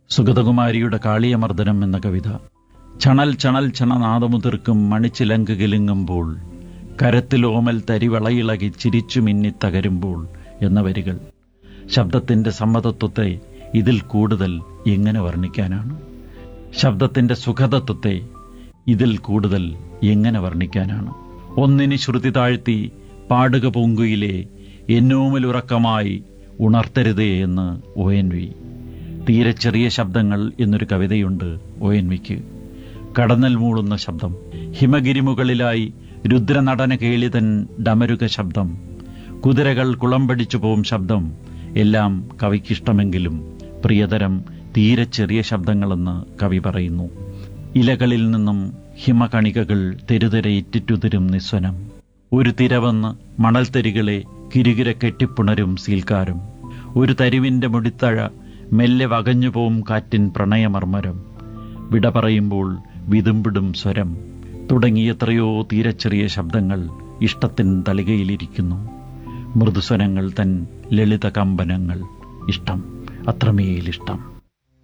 സുഗതകുമാരിയുടെ കാളിയമർദ്ദനം എന്ന കവിത ചണൽ ചണൽ ചണനാദമുതിർക്കും മണിച്ചിലങ്ക് കിലുങ്ങുമ്പോൾ കരത്തിൽ ഓമൽ തരിവളയിളകി ചിരിച്ചു മിന്നി തകരുമ്പോൾ എന്ന വരികൾ ശബ്ദത്തിന്റെ സമ്മതത്വത്തെ ഇതിൽ കൂടുതൽ എങ്ങനെ വർണ്ണിക്കാനാണ് ശബ്ദത്തിന്റെ സുഖതത്വത്തെ ഇതിൽ കൂടുതൽ എങ്ങനെ വർണ്ണിക്കാനാണ് ഒന്നിന് ശ്രുതി താഴ്ത്തി പാടുക പൂങ്കുയിലെ എന്നോമലുറക്കമായി ഉണർത്തരുതേ എന്ന് ഒ എൻ വി തീരെ ചെറിയ ശബ്ദങ്ങൾ എന്നൊരു കവിതയുണ്ട് ഒ എൻ വിക്ക് കടന്നൽ മൂളുന്ന ശബ്ദം ഹിമഗിരിമുകളിലായി രുദ്രനടന കേളിതൻ ഡമരുക ശബ്ദം കുതിരകൾ കുളമ്പടിച്ചു പോവും ശബ്ദം എല്ലാം കവിക്കിഷ്ടമെങ്കിലും പ്രിയതരം തീരെ ചെറിയ ശബ്ദങ്ങളെന്ന് കവി പറയുന്നു ഇലകളിൽ നിന്നും ഹിമകണികകൾ തെരുതെര ഇറ്റിറ്റുതിരും നിസ്വനം ഒരു തിരവന്ന് മണൽത്തരികളെ കിരുകിര കെട്ടിപ്പുണരും സീൽക്കാരും ഒരു തരിവിന്റെ മുടിത്തഴ മെല്ലെ വകഞ്ഞുപോവും കാറ്റിൻ പ്രണയമർമ്മരം വിട പറയുമ്പോൾ വിതുമ്പിടും സ്വരം തുടങ്ങിയ എത്രയോ തീരെ ചെറിയ ശബ്ദങ്ങൾ ഇഷ്ടത്തിൻ തളികയിലിരിക്കുന്നു മൃദുസ്വരങ്ങൾ തൻ ലളിത കമ്പനങ്ങൾ ഇഷ്ടം അത്രമേലിഷ്ടം